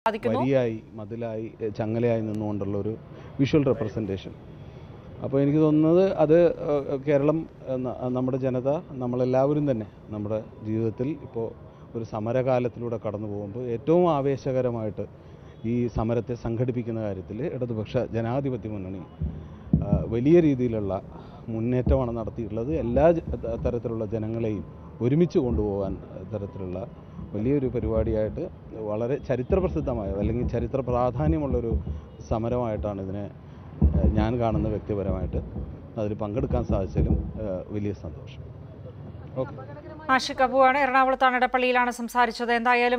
സാധിക്കുന്നു വരിയായി മതിലായി എ, ചങ്ങലയായി നിന്നുകൊണ്ടുള്ള ഒരു വിഷ്വൽ റെപ്രസെൻറ്റേഷൻ അപ്പോൾ എനിക്ക് തോന്നുന്നത് അത് ഏഹ്, കേരളം ഏഹ്, ന- നമ്മുടെ ജനത നമ്മളെല്ലാവരും തന്നെ നമ്മുടെ ജീവിതത്തിൽ ഇപ്പോൾ ഒരു സമരകാലത്തിലൂടെ കടന്നു പോകുമ്പോൾ ഏറ്റവും ആവേശകരമായിട്ട് ഈ സമരത്തെ സംഘടിപ്പിക്കുന്ന കാര്യത്തിൽ ഇടതുപക്ഷ ജനാധിപത്യ മുന്നണി ആ, വലിയ രീതിയിലുള്ള മുന്നേറ്റമാണ് നടത്തിയിട്ടുള്ളത് എല്ലാ ജ- ത- തരത്തിലുള്ള ജനങ്ങളെയും ഒരുമിച്ച് കൊണ്ടുപോകാൻ തരത്തിലുള്ള വലിയൊരു പരിപാടിയായിട്ട് വളരെ ചരിത്രപ്രസിദ്ധമായ അല്ലെങ്കിൽ ചരിത്ര പ്രാധാന്യമുള്ളൊരു സമരമായിട്ടാണ് ഇതിനെ ഏഹ്, ഞാൻ കാണുന്ന വ്യക്തിപരമായിട്ട് അതിൽ പങ്കെടുക്കാൻ സാധിച്ചതിലും ഏഹ്, വലിയ സന്തോഷം ഓക്കെ ആഷിഖ് അബുവാണ് എറണാകുളത്താണ് ഇടപ്പള്ളിയിലാണ് സംസാരിച്ചത് എന്തായാലും